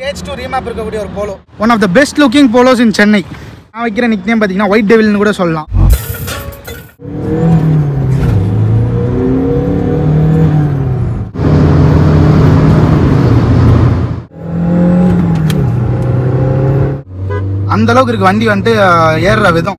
Stage two remap இருக்கக்கூடிய ஒரு Polo one of the best looking Polos in Chennai நான் வைக்கிற நிக் நேம் பார்த்தீங்கன்னா ஒயிட் டெவில்னு கூட சொல்லலாம் அந்த அளவுக்கு இருக்கு வண்டி வந்துட்டு அஹ், ஏறுற விதம்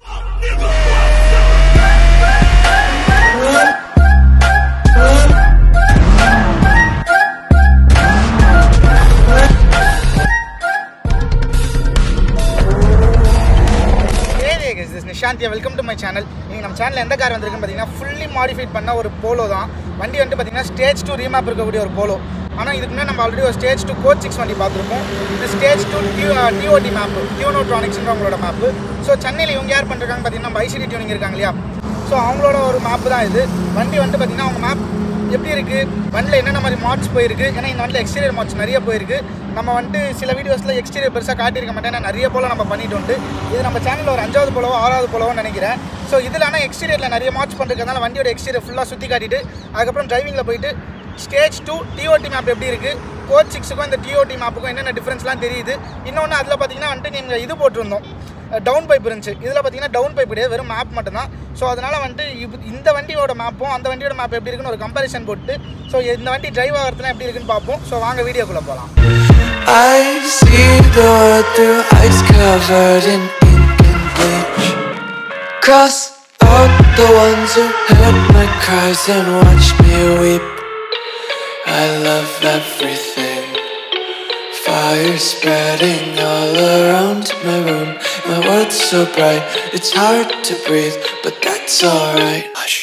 நிஷாந்தியா வெல்கம் டு மை சேனல் நீங்கள் நம்ம சேனல் எந்த கார் வந்திருக்குன்னு பார்த்தீங்கன்னா ஃபுல்லி மாடிஃபைட் பண்ண ஒரு போலோ தான் வண்டி வந்துட்டு பார்த்தீங்கன்னா ஸ்டேஜ் டூ ரீமேப் இருக்கக்கூடிய ஒரு போலோ ஆனால் இதுக்கு முன்னாடி நம்ம ஆல்ரெடி ஒரு ஸ்டேஜ் டூ கோச் சிக்ஸ் வண்டி பார்த்துருக்கோம் இது ஸ்டேஜ் டூ டியூ டிஓடி மேப்பு டியூனோட்ரானிக்ஸ்ன்ற அவங்களோட மேப்பு ஸோ சென்னையில் இவங்க யார் பண்ணுறாங்க பார்த்தீங்கன்னா நம்ம ஐசிடி டியூனிங் இருக்காங்க இல்லையா ஸோ அவங்களோட ஒரு மேப்பு தான் இது வண்டி வந்துட்டு பார்த்தீங்கன்னா அவங்க மேப் எப்படி இருக்குது வண்டியில் என்னென்ன மாதிரி மார்ட்ஸ் போயிருக்கு ஏன்னா இந்த வண்டியில் எக்ஸ்டீரியர் மார்ட்ஸ் நிறைய போயிருக்கு நம்ம வந்துட்டு சில வீடியோஸில் எக்ஸ்டீரியர் பெருசாக காட்டியிருக்க மாட்டேன் ஏன்னா நிறைய போல நம்ம பண்ணிட்டு உண்டு இது நம்ம சேனலில் ஒரு அஞ்சாவது போலவோ ஆறாவது போலவோ நினைக்கிறேன் ஸோ இதில் ஆனால் எக்ஸ்டீரியரில் நிறைய மார்ச் பண்ணுறதுனால வண்டியோட எக்ஸ்டீரியர் ஃபுல்லாக சுற்றி காட்டிட்டு அதுக்கப்புறம் டிரைவிங்கில் போயிட்டு ஸ்டேஜ் டூ டிஓடி மேப் எப்படி இருக்குது கோச் சிக்ஸுக்கும் இந்த டிஓடி மேப்புக்கும் என்னென்ன டிஃப்ரென்ஸ்லாம் தெரியுது இன்னொன்று அதில் பார்த்தீங்கன்னா வந்துட்டு நீங்கள் இது போட்டிருந்தோம் டவுன் பைப் இருந்துச்சு இதில் பார்த்தீங்கன்னா டவுன் பைப் கிடையாது வெறும் மேப் மட்டும்தான் ஸோ அதனால் வந்துட்டு இது- இந்த வண்டியோட மேப்பும் அந்த வண்டியோட மேப் எப்படி இருக்குன்னு ஒரு கம்பேரிசன் போட்டு ஸோ இந்த வண்டி டிரைவ் ஆகிறதுலாம் எப்படி இருக்குன்னு பார்ப்போம் ஸோ வாங்க வீடியோக்குள்ளே போகலாம் I see the world through ice covered in ink and bleach. Cross out the ones who heard my cries and watched me weep. I love everything. Fire spreading all around my room. My world's so bright, it's hard to breathe, but that's alright. Hush.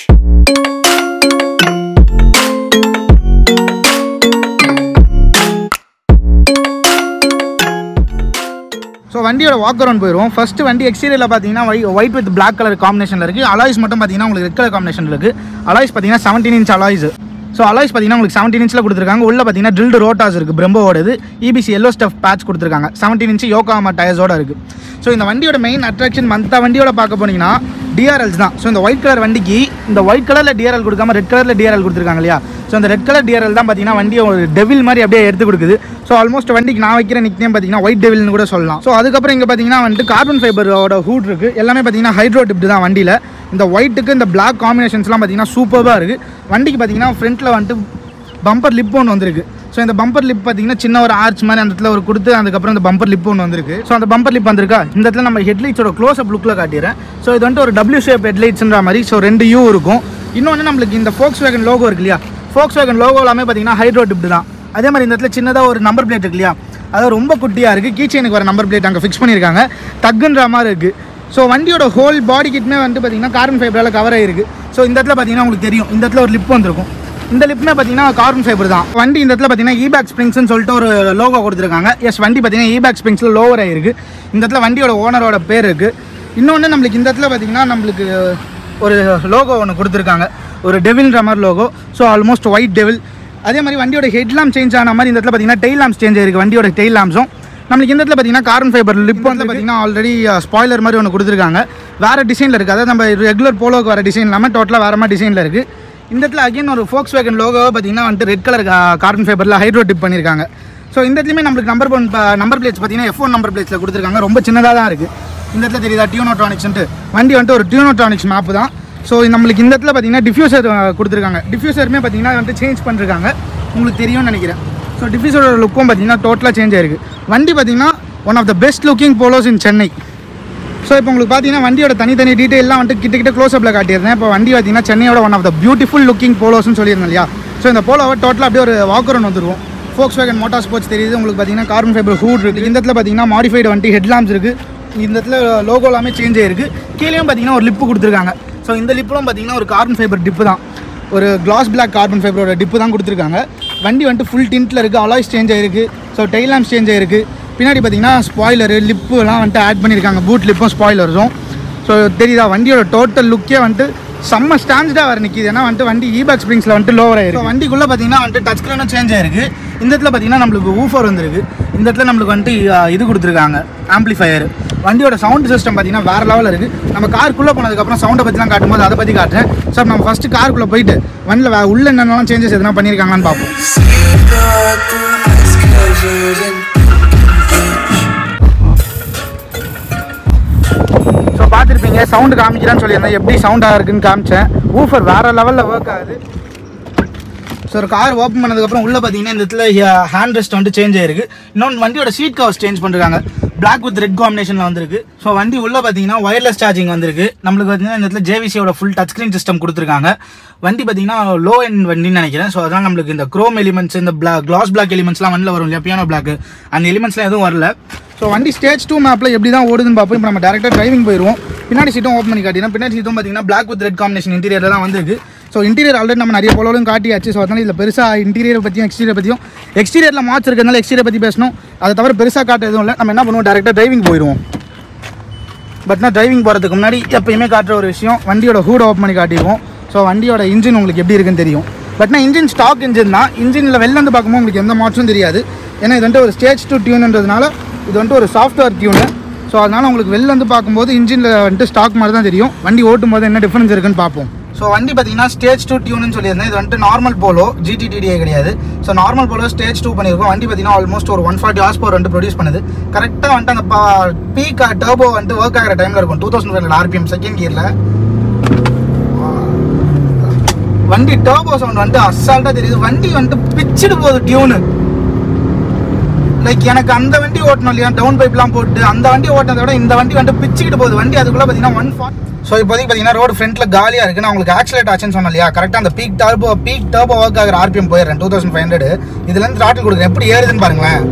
So வண்டியோட walk around போயிடுவோம் first வண்டி எக்ஸ்டீரியரில் பார்த்தீங்கன்னா white with black colour காம்பினேஷனில் இருக்குது alloys மட்டும் பார்த்தீங்கன்னா உங்களுக்கு ரெட் கலர் காம்பினேஷன் இருக்குது அலாய்ஸ் பார்த்தீங்கன்னா seventeen inch alloys so alloys பார்த்தீங்கன்னா உங்களுக்கு செவன்டீன் இன்ச்சில் கொடுத்துருக்காங்க உள்ள பார்த்தீங்கன்னா ட்ரில்டு ரோட்டாஸ் இருக்குது பிரம்போவோடது இபிசி எல்லோ ஸ்டஃப் பேட்ச் கொடுத்துருக்காங்க செவன்டீன் இன்ச் யோகாமா டயர்ஸோட இருக்குது ஸோ இந்த வண்டியோட மெயின் அட்ராக்ஷன் மற்ற வண்டியோட பார்க்க போனீங்கன்னா டிஆர்எல்ஸ் தான் ஸோ இந்த ஒயிட் கலர் வண்டிக்கு இந்த ஒயிட் கலரில் டிஆர்எல் கொடுக்காம ரெட் கலரில் டிஆர்எல் கொடுத்துருக்காங்க இல்லையா ஸோ அந்த ரெட் கலர் டிஆர்எல் தான் பார்த்தீங்கன்னா வண்டியை ஒரு டெவில் மாதிரி அப்படியே எடுத்து கொடுக்குது ஸோ ஆல்மோஸ்ட் வண்டிக்கு நான் வைக்கிற நிக் நேம் பார்த்தீங்கன்னா ஒயிட் டெவில்னு கூட சொல்லலாம் ஸோ அதுக்கப்புறம் இங்கே பார்த்தீங்கன்னா வந்துட்டு கார்பன் ஃபைபரோட ஹூட் இருக்குது எல்லாமே பார்த்தீங்கன்னா ஹைட்ரோ டிப்டு தான் வண்டியில் இந்த ஒயிட்டுக்கு இந்த பிளாக் காம்பினேஷன்ஸ்லாம் பார்த்தீங்கன்னா சூப்பராக இருக்குது வண்டிக்கு பார்த்தீங்கன்னா ஃப்ரண்ட்டில் வந்துட்டு பம்பர் லிப் ஒன்று வந்திருக்கு ஸோ இந்த பம்பர் லிப் பார்த்தீங்கன்னா சின்ன ஒரு ஆர்ச் மாதிரி அந்த இடத்துல ஒரு கொடுத்து அதுக்கப்புறம் இந்த பம்பர் லிப் ஒன்று வந்திருக்கு ஸோ அந்த பம்பர் லிப் வந்திருக்கா இந்த இடத்துல நம்ம ஹெட்லைட்ஸோட க்ளோஸ் அப் லுக்கில் காட்டிடுறேன் ஸோ இது வந்துட்டு ஒரு டபிள்யூ ஷேப் ஹெட்லைட்ஸ்ன்ற மாதிரி ஸோ ரெண்டு யூ இருக்கும் இன்னொன்று நம்மளுக்கு இந்த ஃபோக்ஸ் வேகன் லோகோ இருக்கு இல்லையா ஃபோக்ஸ் வேகன் லோகோ எல்லாமே பார்த்தீங்கன்னா ஹைட்ரோ டிப்டு தான் அதே மாதிரி இந்த இடத்துல சின்னதாக ஒரு நம்பர் பிளேட் இருக்கு இல்லையா அது ரொம்ப குட்டியாக இருக்குது கீச்சைனுக்கு வர நம்பர் பிளேட் அங்கே ஃபிக்ஸ் பண்ணியிருக்காங்க தக்குன்ற மாதிரி இருக்குது ஸோ வண்டியோட ஹோல் பாடி கிட்மே வந்து பார்த்தீங்கன்னா கார்பன் ஃபைபரால் கவர் ஆகிருக்கு ஸோ இந்த இடத்துல பார்த்தீங்கன்னா உங்களுக்கு தெரியும் இந்த இடத்துல ஒரு லிப் வந்திருக்கும் இந்த லிப்மே பார்த்தீங்கன்னா கார்பன் ஃபைபர் தான் வண்டி இந்த இடத்துல பார்த்தீங்கன்னா ஈபேக் ஸ்ப்ரிங்ஸ்னு சொல்லிட்டு ஒரு லோகோ கொடுத்துருக்காங்க எஸ் வண்டி பார்த்தீங்கன்னா ஈபேக் ஸ்ப்ரிங்ஸில் லோவர் ஆகிருக்கு இந்த இடத்துல வண்டியோட ஓனரோட பேர் இருக்குது இன்னொன்று நம்மளுக்கு இந்த இடத்துல பார்த்தீங்கன்னா நம்மளுக்கு ஒரு லோகோ ஒன்று கொடுத்துருக்காங்க ஒரு டெவில்ன்ற மாதிரி logo so almost white devil அதே மாதிரி வண்டியோட ஹெட்லாம் சேஞ்ச் ஆன மாதிரி இந்த இடத்துல பார்த்தீங்கன்னா டெயில் லாம்ஸ் சேஞ்ச் ஆயிருக்கு வண்டியோட டெயில் லாம்ஸும் நம்மளுக்கு இந்த இடத்துல பார்த்தீங்கன்னா கார்பன் ஃபைபர் லிப் வந்து பார்த்தீங்கன்னா ஆல்ரெடி ஸ்பாய்லர் மாதிரி ஒன்று கொடுத்துருக்காங்க வேறு டிசைனில் இருக்குது அதாவது நம்ம ரெகுலர் போலோக்கு வர டிசைன் இல்லாமல் டோட்டலாக வேறு மாதிரி டிசைனில் இருக்குது இந்த இடத்துல அகைன் ஒரு ஃபோக்ஸ் வேகன் லோகோவை பார்த்தீங்கன்னா வந்துட்டு ரெட் கலர் கார்பன் ஃபைபரில் ஹைட்ரோ டிப் பண்ணியிருக்காங்க ஸோ இந்த இடத்துலையுமே நம்மளுக்கு நம்பர் ஒன் நம்பர் பிளேட்ஸ் பார்த்தீங்கன்னா எஃப் ஒன் நம்பர் பிளேட்ஸில் கொடுத்துருக்காங்க ரொம்ப சின்னதாக தான் இருக்குது இந்த இடத்துல தெரியுதா டியூனோட்ரானிக்ஸ்ன்ட்டு வண்டி வந்துட்டு ஒரு டியூனோட்ரானிக்ஸ் மேப்பு தான் ஸோ நம்மளுக்கு இந்த இடத்துல பார்த்தீங்கன்னா டிஃப்யூசர் கொடுத்துருக்காங்க டிஃப்யூசருமே பார்த்தீங்கன்னா வந்துட்டு சேஞ்ச் பண்ணிருக்காங்க உங்களுக்கு தெரியும்னு நினைக்கிறேன் ஸோ டிஃப்யூசரோட லுக்கும் பார்த்தீங்கன்னா டோட்டலாக சேஞ்ச் ஆயிருக்கு வண்டி பார்த்தீங்கன்னா one of the best looking Polos in Chennai so இப்போ உங்களுக்கு பார்த்தீங்கன்னா வண்டியோட தனித்தனி டீட்டெயிலாம் வந்துட்டு கிட்ட கிட்ட க்ளோஸ் அப்பில் காட்டியிருந்தேன் இப்போ வண்டி பார்த்தீங்கன்னா சென்னையோட one of the beautiful looking போலோஸ்னு சொல்லியிருந்தேன் இல்லையா ஸோ இந்த போலோவை டோட்டலாக அப்படியே ஒரு வாக்கரன் வந்துருவோம் ஃபோக்ஸ் வேகன் மோட்டார் ஸ்போர்ட்ஸ் தெரியுது உங்களுக்கு பார்த்தீங்கன்னா கார்பன் ஃபைபர் ஹூட் இருக்குது இந்த இடத்துல பார்த்தீங்கன்னா மாடிஃபைடு வண்டி ஹெட்லாம்ஸ் இருக்குது இந்த இடத்துல லோகோ எல்லாமே சேஞ்ச் ஆயிருக்கு கீழேயும் பார்த்தீங்கன்னா ஒரு லிப்பு கொடுத்துருக்காங்க ஸோ இந்த லிப்பிலும் பார்த்தீங்கன்னா ஒரு கார்பன் ஃபைபர் டிப்பு தான் ஒரு கிளாஸ் பிளாக் கார்பன் ஃபைபரோட டிப்பு தான் கொடுத்துருக்காங்க வண்டி வந்துட்டு ஃபுல் டின்ட்டில் இருக்குது அலாய்ஸ் சேஞ்ச் ஆயிருக்கு ஸோ டெயில் லாம்ப்ஸ் சேஞ்ச் ஆயிருக்கு பின்னாடி பார்த்தீங்கன்னா ஸ்பாய்லரு லிப்பு எல்லாம் வந்துட்டு ஆட் பண்ணியிருக்காங்க பூட் லிப்பும் ஸ்பாய்லர்ஸும் ஸோ தெரியுதா வண்டியோட டோட்டல் லுக்கே வந்துட்டு செம்ம ஸ்டாண்டர்டாக வர நிற்கிது ஏன்னா வந்துட்டு வண்டி ஈபேக் ஸ்ப்ரிங்ஸில் வந்துட்டு லோவர் ஆயிருக்கு வண்டிக்குள்ளே பார்த்தீங்கன்னா வந்துட்டு டச் ஸ்க்ரீனும் சேஞ்ச் ஆயிருக்கு இந்த இடத்துல பார்த்தீங்கன்னா நம்மளுக்கு ஊஃபர் வந்திருக்கு இந்த இடத்துல நம்மளுக்கு வந்துட்டு அஹ், இது கொடுத்துருக்காங்க ஆம்ப்ளிஃபையர் வண்டியோட சவுண்ட் சிஸ்டம் பார்த்தீங்கன்னா வேறு லெவலில் இருக்குது நம்ம காருக்குள்ளே போனதுக்கப்புறம் சவுண்டை பற்றிலாம் காட்டும்போது அதை பற்றி காட்டுறேன் ஸோ நம்ம ஃபஸ்ட்டு காருக்குள்ளே போயிட்டு வண்டியில் வே- உள்ள என்னென்னலாம் சேஞ்சஸ் எதனா பண்ணியிருக்காங்கன்னு பார்ப்போம் See the world through ice covered in ink and sound காமிக்கிறேன்னு சொல்லியிருந்தேன் எப்படி சவுண்டாக இருக்குன்னு காமிச்சேன் ஊஃபர் வேறு லெவலில் ஒர்க் ஆகுது ஸோ ஒரு கார் ஓப்பன் பண்ணதுக்கப்புறம் உள்ளே பார்த்தீங்கன்னா இந்த இடத்துல ஹேண்ட் ரெஸ்ட் வந்து சேஞ்ச் ஆயிருக்கு இன்னொன்று வண்டியோட சீட் கவர்ஸ் சேஞ்ச் பண்ணிருக்காங்க பிளாக் வித் ரெட் காம்பினேஷனில் வந்திருக்கு ஸோ வண்டி உள்ளே பார்த்தீங்கன்னா ஒயர்லெஸ் சார்ஜிங் வந்திருக்கு நம்மளுக்கு பார்த்தீங்கன்னா இந்த இடத்துல ஜேவிசியோட ஃபுல் டச் ஸ்க்ரீன் சிஸ்டம் கொடுத்துருக்காங்க வண்டி பார்த்தீங்கன்னா லோ எண்ட் வண்டின்னு நினைக்கிறேன் ஸோ அதனால் நம்மளுக்கு இந்த க்ரோம் எலிமெண்ட்ஸ் இந்த பிளா கிளாஸ் பிளாக் எலிமெண்ட்ஸ்லாம் வண்டியில் வரும் இல்லையா பியானோ பிளாக் அந்த எலிமெண்ட்ஸ்லாம் எதுவும் வரல ஸோ வண்டி ஸ்டேஜ் டூ மேப்பில் எப்படி தான் ஓடுதுன்னு பார்ப்போம் இப்போ நம்ம டேரெக்டாக டிரைவிங் போயிடுவோம் பின்னாடி சீட்டும் ஓப்பன் பண்ணி காட்டினா பின்னாடி சீட்டும் பார்த்தீங்கன்னா black with red combination interior தான் வந்திருக்கு ஸோ இன்டீரியர் ஆல்ரெடி நம்ம நிறைய போலோலும் காட்டியாச்சு ஸோ அதனால் இதில் பெருசாக இன்டீரியர் பற்றியும் எக்ஸ்டீரியர் பற்றியும் எக்ஸ்டீரியரில் மார்ச் இருக்கிறதுனால எக்ஸ்டீரியர் பற்றி பேசணும் அதை தவிர பெருசாக காட்ட எதுவும் இல்லை நம்ம என்ன பண்ணுவோம் டேரெக்டாக டிரைவிங் போயிடுவோம் பட் நான் டிரைவிங் போகிறதுக்கு முன்னாடி எப்பயுமே காட்டுற ஒரு விஷயம் வண்டியோட ஹூட் ஓப்பன் பண்ணி காட்டிடுவோம் ஸோ வண்டியோட இன்ஜின் உங்களுக்கு எப்படி இருக்குன்னு தெரியும் பட் நான் இன்ஜின் ஸ்டாக் இன்ஜின் தான் இன்ஜினில் வெளில இருந்து பார்க்கும்போது உங்களுக்கு எந்த மாற்றம் தெரியாது ஏன்னா இது வந்துட்டு ஒரு ஸ்டேஜ் டூ டியூன்ன்றதுனால இது வந்துட்டு ஒரு சாஃப்ட்வேர் டியூனு ஸோ அதனால் உங்களுக்கு வெளில இருந்து பார்க்கும்போது இன்ஜினில் வந்துட்டு ஸ்டாக் மாதிரி தான் தெரியும் வண்டி ஓட்டும் போது என்ன டிஃப்ரென்ஸ் இருக்குன்னு பார்ப்போம் ஸோ வண்டி பார்த்தீங்கன்னா ஸ்டேஜ் டூ டியூன்னு சொல்லியிருந்தேன் இது வந்துட்டு நார்மல் போலோ ஜிடிடிடிஏ கிடையாது so normal Polo stage two பண்ணியிருக்கோம் வண்டி பார்த்தீங்கன்னா ஆல்மோஸ்ட் ஒரு ஒன் ஃபார்ட்டி ஹார்ஸ் பவர் வந்துட்டு ப்ரொடியூஸ் பண்ணுது கரெக்டாக வந்துட்டு அந்த பீக் டர்போ வந்துட்டு ஒர்க் ஆகிற டைமில் இருக்கும் two thousand five RPM second கியரில் வண்டி டர்போ சவுண்ட் வந்துட்டு அசால்ட்டாக தெரியுது வண்டி வந்துட்டு பிச்சுட்டு போகுது டியூனு லைக் எனக்கு அந்த வண்டி ஓட்டணும் இல்லையா டவுன் பைப்லாம் போட்டு அந்த வண்டி ஓட்டினதை விட இந்த வண்டி வந்துட்டு பிச்சுக்கிட்டு போகுது வண்டி அதுக்குள்ளே பார்த்தீங்கன்னா ஒன் ஃபார்ட் ஸோ இப்போதைக்கு பார்த்தீங்கன்னா ரோடு ஃப்ரண்ட்டில் காலியாக இருக்குது நான் உங்களுக்கு ஆக்சிலேட் ஆச்சுன்னு சொன்னேன் இல்லையா கரெக்டாக அந்த peak turbo peak turbo work ஆகிற ஆர்பிஎம் போயிடுறேன் டூ தௌசண்ட் ஃபைவ் ஹண்ட்ரட் இதுலேருந்து ராட்டில் கொடுக்குறேன் எப்படி ஏறுதுன்னு பாருங்களேன்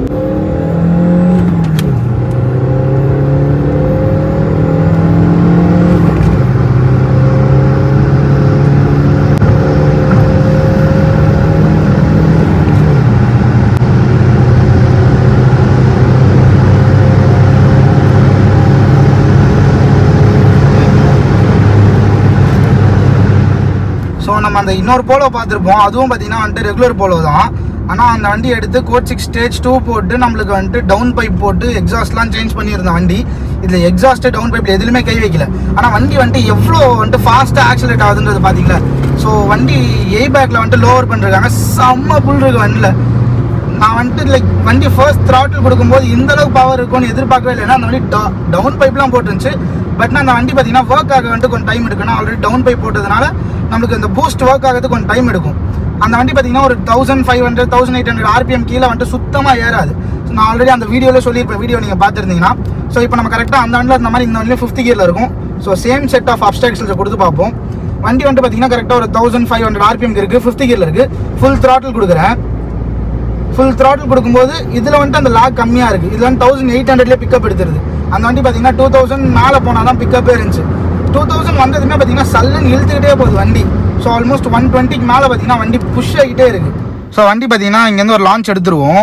ஸோ நம்ம அந்த இன்னொரு போலோ பார்த்துருப்போம் அதுவும் பார்த்தீங்கன்னா வந்துட்டு ரெகுலர் போலோ தான் ஆனால் அந்த வண்டி எடுத்து கோட் சிக்ஸ் ஸ்டேஜ் டூ போட்டு நம்மளுக்கு வந்துட்டு டவுன் பைப் போட்டு எக்ஸாஸ்ட்லாம் சேஞ்ச் பண்ணியிருந்த வண்டி இதில் எக்ஸாஸ்ட்டு டவுன் பைப்பில் எதுலையுமே கை வைக்கல ஆனால் வண்டி வந்துட்டு எவ்வளோ வந்துட்டு ஃபாஸ்ட்டாக ஆக்சிலேட் ஆகுதுன்றது பார்த்தீங்களா ஸோ வண்டி ஏ பேக்கில் வந்துட்டு லோவர் பண்ணிருக்காங்க செம்ம புல் இருக்கு வண்டியில் நான் வந்துட்டு லைக் வண்டி ஃபர்ஸ்ட் த்ராட்டில் கொடுக்கும்போது இந்த அளவுக்கு பவர் இருக்கும்னு எதிர்பார்க்கவே இல்லை ஏன்னா அந்த வண்டி டவுன் பைப்லாம் போட்டுருந்துச்சு பட் நான் அந்த வண்டி பார்த்தீங்கன்னா ஒர்க் ஆக வந்துட்டு கொஞ்சம் டைம் எடுக்கணும் ஆல்ரெடி டவுன் பைப் போட்டதுனால நம்மளுக்கு இந்த பூஸ்ட் ஒர்க் ஆகிறதுக்கு கொஞ்சம் டைம் எடுக்கும் அந்த வண்டி பார்த்தீங்கன்னா ஒரு thousand five hundred thousand eight hundred RPM கீழே வந்துட்டு சுத்தமாக ஏறாது ஸோ நான் ஆல்ரெடி அந்த வீடியோவில் சொல்லியிருப்பேன் வீடியோ நீங்கள் பார்த்துருந்தீங்கன்னா ஸோ இப்போ நம்ம கரெக்டாக அந்த வண்டியில் இருந்த மாதிரி இந்த வண்டியில் ஃபிஃப்த் கியரில் இருக்கும் ஸோ சேம் செட் ஆஃப் அப்டாக்ஸில்ஸை கொடுத்து பார்ப்போம் வண்டி வந்துட்டு பார்த்தீங்கன்னா கரெக்டாக ஒரு தௌசண்ட் ஃபைவ் ஹண்ட்ரட் ஆர்பிஎம் இருக்குது ஃபிஃப்த் கியரில் இருக்குது ஃபுல் த்ராட்டில் கொடுக்குறேன் ஃபுல் த்ராட்டில் கொடுக்கும்போது இதில் வந்துட்டு அந்த லாக் கம்மியாக இருக்குது இதில் வந்து தௌசண்ட் எயிட் ஹண்ட்ரட்லேயே பிக்கப் எடுத்துருது அந்த வண்டி பார்த்தீங்கன்னா டூ தௌசண்ட் மேலே போனால் தான் பிக்கப்பே இருந்துச்சு டூ தௌசண்ட் வந்ததுமே பார்த்தீங்கன்னா சல்லுன்னு இழுத்துக்கிட்டே போகுது வண்டி ஸோ ஆல்மோஸ்ட் ஒன் டுவெண்ட்டிக்கு மேலே பார்த்தீங்கன்னா வண்டி புஷ் ஆகிட்டே இருக்குது ஸோ வண்டி பார்த்தீங்கன்னா இங்கேருந்து ஒரு லான்ச் எடுத்துருவோம்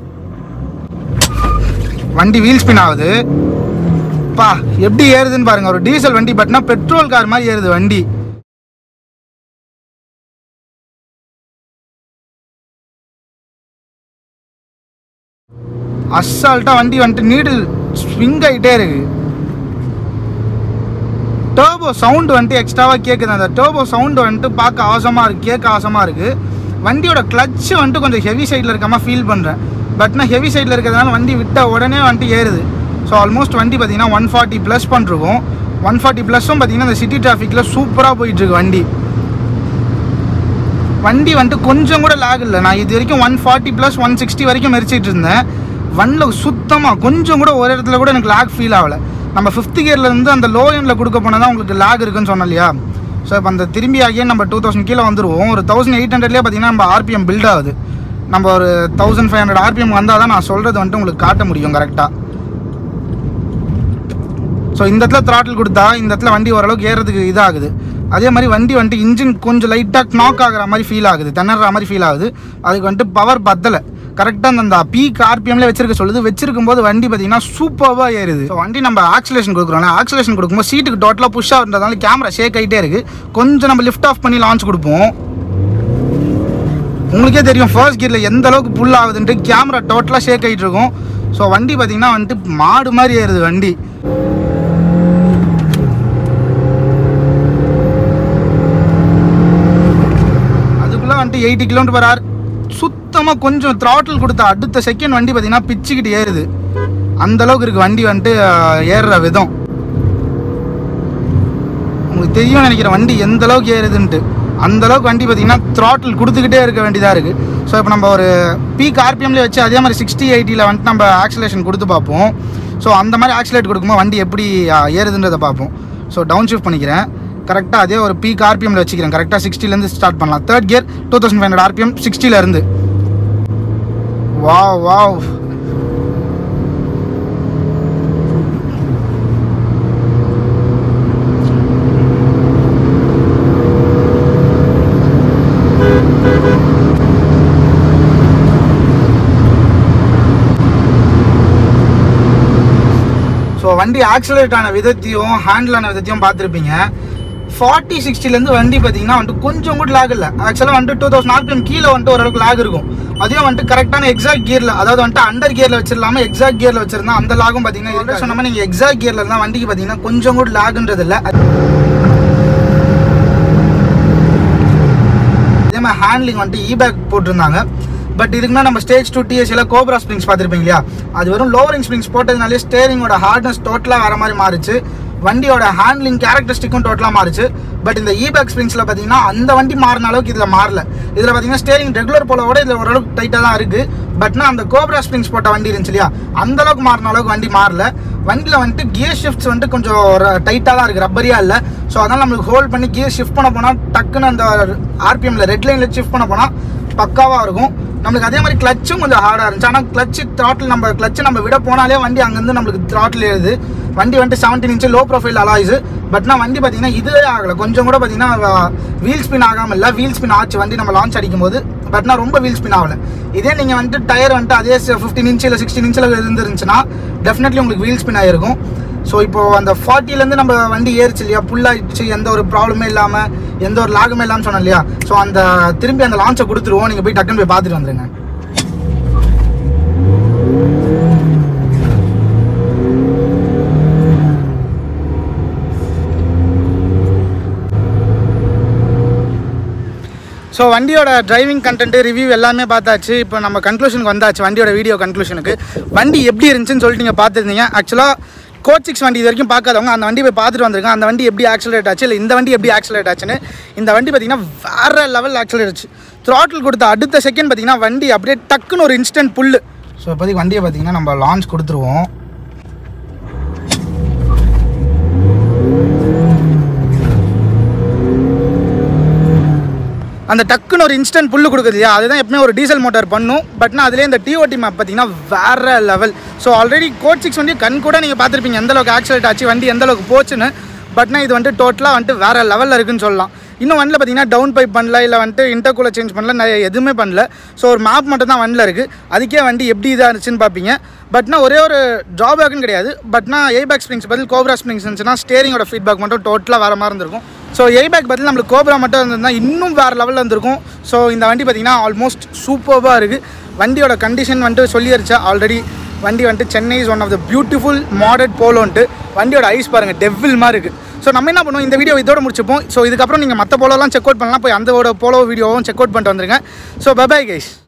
வண்டி வீல் ஸ்பின் ஆகுது பா எப்படி ஏறுதுன்னு பாருங்க ஒரு டீசல் வண்டி பட்னா பெட்ரோல் கார் மாதிரி ஏறுது வண்டி அசால்ட்டா வண்டி வந்துட்டு நீடில் ஸ்விங் ஆகிட்டே இருக்கு டர்போ சவுண்டு வந்துட்டு எக்ஸ்ட்ராவாக கேட்குது அந்த டர்போ சவுண்டு வந்துட்டு பார்க்க அவசமாக இருக்குது கேட்க அவசமாக இருக்குது வண்டியோட கிளச்சு வந்துட்டு கொஞ்சம் ஹெவி சைடில் இருக்காம ஃபீல் பண்ணுறேன் பட் நான் ஹெவி சைடில் இருக்கிறதுனால வண்டி விட்ட உடனே வந்துட்டு ஏறுது ஸோ ஆல்மோஸ்ட் வண்டி பார்த்தீங்கன்னா ஒன் ஃபார்ட்டி ப்ளஸ் பண்ணிருக்கோம் ஒன் ஃபார்ட்டி ப்ளஸும் பார்த்தீங்கன்னா இந்த சிட்டி டிராஃபிக்கில் சூப்பராக போயிட்டுருக்கு வண்டி வண்டி வந்துட்டு கொஞ்சம் கூட லேக் இல்லை நான் இது வரைக்கும் one forty plus one sixty வரைக்கும் மெரிச்சிட்டு இருந்தேன் வண்டியில் சுத்தமாக கொஞ்சம் கூட ஒரு இடத்துல கூட எனக்கு லேக் ஃபீல் ஆகலை நம்ம ஃபிஃப்த் இருந்து அந்த லோ எண்டில் கொடுக்க போனால் தான் உங்களுக்கு லேக் இருக்குன்னு சொன்னோம் இல்லையா ஸோ இப்போ அந்த திரும்பி ஆகியே நம்ம டூ தௌசண்ட் கீழே வந்துருவோம் ஒரு தௌசண்ட் எயிட் ஹண்ட்ரட்லேயே பார்த்தீங்கன்னா நம்ம ஆர்பிஎம் பில்ட் ஆகுது நம்ம ஒரு தௌசண்ட் ஃபைவ் ஹண்ட்ரட் ஆர்பிஎம் வந்தால் தான் நான் சொல்கிறது வந்துட்டு உங்களுக்கு காட்ட முடியும் கரெக்டாக ஸோ இந்த இடத்துல த்ராட்டில் கொடுத்தா இந்த இடத்துல வண்டி ஓரளவுக்கு ஏறதுக்கு இதாகுது அதே மாதிரி வண்டி வந்துட்டு இன்ஜின் கொஞ்சம் லைட்டாக நாக் ஆகுற மாதிரி ஃபீல் ஆகுது திணற மாதிரி ஃபீல் ஆகுது அதுக்கு வந்துட்டு பவர் பத்தலை கரெக்டாக அந்த பீக் ஆர்பிஎம்ல வச்சிருக்க சொல்லுது வச்சிருக்கும் போது வண்டி பார்த்தீங்கன்னா சூப்பராக ஏறுது ஸோ வண்டி நம்ம ஆக்சிலேஷன் கொடுக்குறோம்ல ஆக்சிலேஷன் கொடுக்கும்போது சீட்டுக்கு டோட்டலாக புஷ் ஆகுறதுனால கேமரா ஷேக் ஆகிட்டே இருக்கு கொஞ்சம் நம்ம லிஃப்ட் ஆஃப் பண்ணி லான்ச் கொடுப்போம் உங்களுக்கே தெரியும் ஃபர்ஸ்ட் கியரில் எந்த அளவுக்கு புல் ஆகுதுன்ட்டு கேமரா டோட்டலாக ஷேக் ஆகிட்டு இருக்கும் ஸோ வண்டி பார்த்தீங்கன்னா வந்துட்டு மாடு மாதிரி ஏறுது வண்டி அதுக்குள்ளே வந்துட்டு எயிட்டி கிலோமீட்டர் பர் ஹவர் சுத்தமாக கொஞ்சம் த்ராட்டில் கொடுத்த அடுத்த செகண்ட் வண்டி பார்த்தீங்கன்னா பிச்சுக்கிட்டு ஏறுது அந்த அளவுக்கு இருக்கு வண்டி வந்துட்டு அஹ், ஏறுற விதம் தெரியும் நினைக்கிறேன் வண்டி எந்த அளவுக்கு ஏறுதுன்ட்டு அந்த அளவுக்கு வண்டி பார்த்தீங்கன்னா த்ராட்டில் கொடுத்துக்கிட்டே இருக்க வேண்டியதாக இருக்குது ஸோ இப்போ நம்ம ஒரு பீக் ஆர்பிஎம்லேயே வச்சு அதே மாதிரி சிக்ஸ்டி எயிட்டியில் வந்துட்டு நம்ம ஆக்சிலேஷன் கொடுத்து பார்ப்போம் ஸோ அந்த மாதிரி ஆக்சிலேட் கொடுக்கும்போது வண்டி எப்படி ஆ, ஏறுதுன்றதை பார்ப்போம் ஸோ டவுன் ஷிஃப்ட் பண்ணிக்கிறேன் கரெக்டாக அதே ஒரு பீக் ஆர்பிஎம்ல வச்சுக்கிறேன் கரெக்டாக சிக்ஸ்டிலேருந்து ஸ்டார்ட் பண்ணலாம் third gear two thousand five hundred RPM சிக்ஸ்டிலேருந்து வாவ் வாவ் ஸோ வண்டி ஆக்சிலேட் ஆன விதத்தையும் ஹேண்டில் ஆன விதத்தையும் பார்த்துருப்பீங்க ஃபார்ட்டி சிக்ஸ்டிலேருந்து வண்டி பார்த்தீங்கன்னா வந்துட்டு கொஞ்சம் கூட லாக் இல்லை ஆக்சுவலாக வந்துட்டு டூ தௌசண்ட் ஆர்பிஎம் கீழே வந்துட்டு ஓரளவுக்கு லாக் இருக்கும் அதையும் வந்துட்டு கரெக்டான எக்ஸாக்ட் கியரில் அதாவது வந்துட்டு அண்டர் கியரில் வச்சிடலாம எக்ஸாக்ட் கியரில் வச்சிருந்தா அந்த லாகும் பார்த்தீங்கன்னா இருக்காது. சொன்ன மாதிரி நீங்கள் எக்ஸாக்ட் கியரில் இருந்தால் வண்டிக்கு பார்த்தீங்கன்னா கொஞ்சம் கூட லாகுன்றது இல்லை அதே மாதிரி ஹேண்ட்லிங் வந்துட்டு இ பேக் போட்டிருந்தாங்க பட் இதுக்கு முன்னாடி நம்ம ஸ்டேஜ் டூ டிஎஸ்சியில் கோப்ரா ஸ்ப்ரிங்ஸ் பார்த்துருப்பீங்க இல்லையா அது வெறும் லோவரிங் ஸ்ப்ரிங்ஸ் போட்டதுனாலே ஸ்டேரிங்கோட ஹார்ட்னஸ் டோட்டலாக வர மாதிரி மாறிச்சு வண்டியோட ஹேண்ட்லிங் கேரக்டரிஸ்டிக்கும் டோட்டலாக மாறிச்சு பட் இந்த இ பேக் ஸ்ப்ரிங்ஸில் பார்த்தீங்கன்னா அந்த வண்டி மாறின அளவுக்கு இதில் மாறல இதில் பார்த்தீங்கன்னா ஸ்டேரிங் ரெகுலர் போலவோட இதில் ஓரளவுக்கு டைட்டாக தான் இருக்குது பட்னா அந்த கோப்ரா ஸ்ப்ரிங்ஸ் போட்ட வண்டி இருந்துச்சு இல்லையா அந்த அளவுக்கு மாறின அளவுக்கு வண்டி மாறல வண்டியில் வந்துட்டு கியர் ஷிஃப்ட்ஸ் வந்துட்டு கொஞ்சம் டைட்டாக தான் இருக்குது ரப்பரியாக இல்லை ஸோ அதனால் நம்மளுக்கு ஹோல்ட் பண்ணி கியர் ஷிஃப்ட் பண்ண போனால் டக்குன்னு அந்த ஆர்பிஎம்ல ரெட் லைனில் ஷிஃப்ட் பண்ண போனால் பக்காவாக இருக்கும் நம்மளுக்கு அதே மாதிரி கிளச்சும் கொஞ்சம் ஹார்டாக இருந்துச்சு ஆனால் கிளச்சு த்ராட்டில் நம்ம கிளச்சு நம்ம விட போனாலே வண்டி அங்கேருந்து நம்மளுக்கு த்ராட்டில் ஏறுது வண்டி வந்துட்டு seventeen inch low profile alloys பட்னா வண்டி பார்த்தீங்கன்னா இதுவே ஆகலை கொஞ்சம் கூட பார்த்தீங்கன்னா வீல் ஸ்பின் ஆகாமல் இல்லை வீல் ஸ்பின் ஆச்சு வண்டி நம்ம லான்ச் அடிக்கும் போது பட்னா ரொம்ப வீல் ஸ்பின் ஆகலை இதே நீங்கள் வந்துட்டு டயர் வந்துட்டு அதே ஃபிஃப்டீன் இன்ச்சு இல்லை சிக்ஸ்டீன் இன்ச்சில் இருந்துருந்துச்சுன்னா டெஃபினெட்லி உங்களுக்கு வீல் ஸ்பின் ஆகிருக்கும் ஸோ இப்போ அந்த 40 ல இருந்து நம்ம வண்டி ஏறிச்சு இல்லையா புல்லாகிடுச்சு எந்த ஒரு ப்ராப்ளமே இல்லாமல் எந்த ஒரு லாகுமே இல்லாமல் சொன்னோம் இல்லையா ஸோ அந்த திரும்பி அந்த லான்ச்சை கொடுத்துருவோம் நீங்கள் போய் டக்குன்னு போய் பார்த்துட்டு வந்துருங்க ஸோ வண்டியோட டிரைவிங் கண்டென்ட் ரிவ்யூ எல்லாமே பார்த்தாச்சு இப்போ நம்ம கன்க்ளூஷனுக்கு வந்தாச்சு வண்டியோட வீடியோ கன்க்ளூஷனுக்கு வண்டி எப்படி இருந்துச்சுன்னு சொல்லிட்டு நீங்கள் பார்த்துருந்தீங்க ஆக்சுவலாக கோச் சிக்ஸ் வண்டி இது வரைக்கும் பார்க்காதவங்க அந்த வண்டி போய் பார்த்துட்டு வந்திருக்காங்க அந்த வண்டி எப்படி ஆக்சிலேட் ஆச்சு இல்லை இந்த வண்டி எப்படி ஆக்சிலேட் ஆச்சுன்னு இந்த வண்டி பார்த்தீங்கன்னா வேற லெவல் ஆக்சிலேட் ஆச்சு த்ராட்டில் கொடுத்த அடுத்த செகண்ட் பார்த்தீங்கன்னா வண்டி அப்படியே டக்குன்னு ஒரு இன்ஸ்டன்ட் புல்லு ஸோ இப்போதைக்கு வண்டியை பார்த்தீங்கன்னா நம்ம லான்ச் கொடுத்துருவோம் அந்த டக்குன்னு ஒரு இன்ஸ்டன்ட் புல்லு கொடுக்குது இல்லையா அதுதான் எப்பவுமே ஒரு டீசல் மோட்டார் பண்ணும் பட்னா அதுலேயே இந்த டிஓடி மேப் பார்த்தீங்கன்னா வேற level so already code six வண்டி கண் கூட நீங்கள் பார்த்துருப்பீங்க எந்த அளவுக்கு ஆக்சிடென்ட் ஆச்சு வண்டி எந்த அளவுக்கு போச்சுன்னு பட்னா இது வந்துட்டு டோட்டலாக வந்துட்டு வேற லெவலில் இருக்குன்னு சொல்லலாம் இன்னும் வண்டியில் பார்த்தீங்கன்னா டவுன் பைப் பண்ணல இல்லை வந்துட்டு இன்டர்கூலர் சேஞ்ச் பண்ணல நான் எதுவுமே பண்ணல ஸோ ஒரு மேப் மட்டும் தான் வண்டியில் இருக்குது அதுக்கே வண்டி எப்படி இதாக இருந்துச்சுன்னு பார்ப்பீங்க பட்னா ஒரே ஒரு ட்ராபேக்குன்னு கிடையாது பட்னா ஏபேக் ஸ்ப்ரிங்ஸ் பதில் கோப்ரா ஸ்ப்ரிங்ஸ் இருந்துச்சுன்னா ஸ்டேரிங்கோட ஃபீட்பேக் மட்டும் டோட்டலாக வேறு மாதிரி இருந்திருக்கும் ஸோ ஏபேக் பதில் நம்மளுக்கு கோப்ரா மட்டும் இருந்திருந்தா இன்னும் வேறு லெவலில் இருந்திருக்கும் ஸோ இந்த வண்டி பார்த்தீங்கன்னா ஆல்மோஸ்ட் சூப்பராக இருக்குது வண்டியோட கண்டிஷன் வந்துட்டு சொல்லிருச்சா ஆல்ரெடி வண்டி வந்துட்டு Chennai is one of the beautiful மாடர்ட் போலோன்ட்டு வண்டியோட ஐஸ் பாருங்கள் டெவில் மாதிரி இருக்குது ஸோ நம்ம என்ன பண்ணுவோம் இந்த வீடியோ இதோட முடிச்சுப்போம் ஸோ இதுக்கப்புறம் நீங்கள் மற்ற போலோலாம் செக் அவுட் பண்ணலாம் போய் அந்த போலோ வீடியோவும் செக் அவுட் பண்ணிட்டு வந்துருங்க ஸோ பபாய் கைஸ்